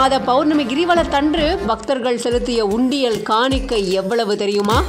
மாத பௌர்ணமி கிரிவலத்தன்று பக்தர்கள் செலுத்திய உண்டியல் காணிக்கை எவ்வளவு தெரியுமா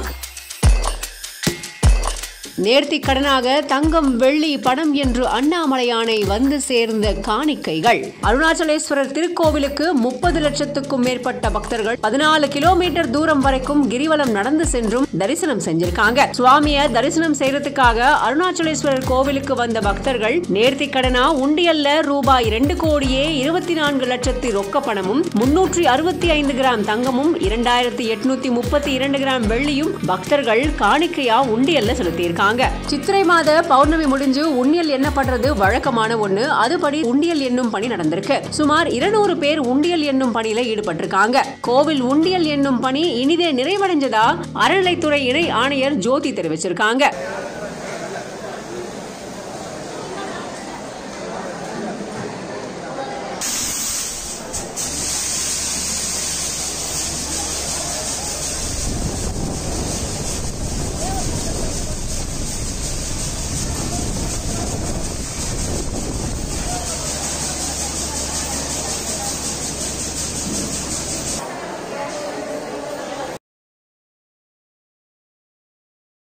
நேர்த்தி கடனாக தங்கம் வெள்ளி பணம் என்று அண்ணாமலையானை வந்து சேர்ந்த காணிக்கைகள் அருணாச்சலேஸ்வரர் திருக்கோவிலுக்கு முப்பது லட்சத்துக்கும் மேற்பட்ட பக்தர்கள் பதினாலு கிலோமீட்டர் தூரம் வரைக்கும் கிரிவலம் நடந்து சென்றும் தரிசனம் செஞ்சிருக்காங்க சுவாமிய தரிசனம் செய்யறதுக்காக அருணாச்சலேஸ்வரர் கோவிலுக்கு வந்த பக்தர்கள் நேர்த்தி கடனா உண்டியல்ல ரூபாய் ரெண்டு கோடியே இருபத்தி நான்கு லட்சத்தி ரொக்க பணமும் முன்னூற்றி அறுபத்தி ஐந்து கிராம் தங்கமும் இரண்டாயிரத்தி எட்நூத்தி முப்பத்தி இரண்டு கிராம் வெள்ளியும் பக்தர்கள் காணிக்கையா உண்டியல்ல செலுத்தியிருக்காங்க சித்திரை மாத பௌர்ணமி முடிஞ்சு உண்டியல் எண்ணப்படுறது வழக்கமான ஒண்ணு அதுபடி உண்டியல் எண்ணும் பணி நடந்திருக்கு சுமார் இருநூறு பேர் உண்டியல் எண்ணும் பணியில ஈடுபட்டிருக்காங்க கோவில் உண்டியல் எண்ணும் பணி இனிதே நிறைவடைஞ்சதா அறநிலைத்துறை இணை ஆணையர் ஜோதி தெரிவிச்சிருக்காங்க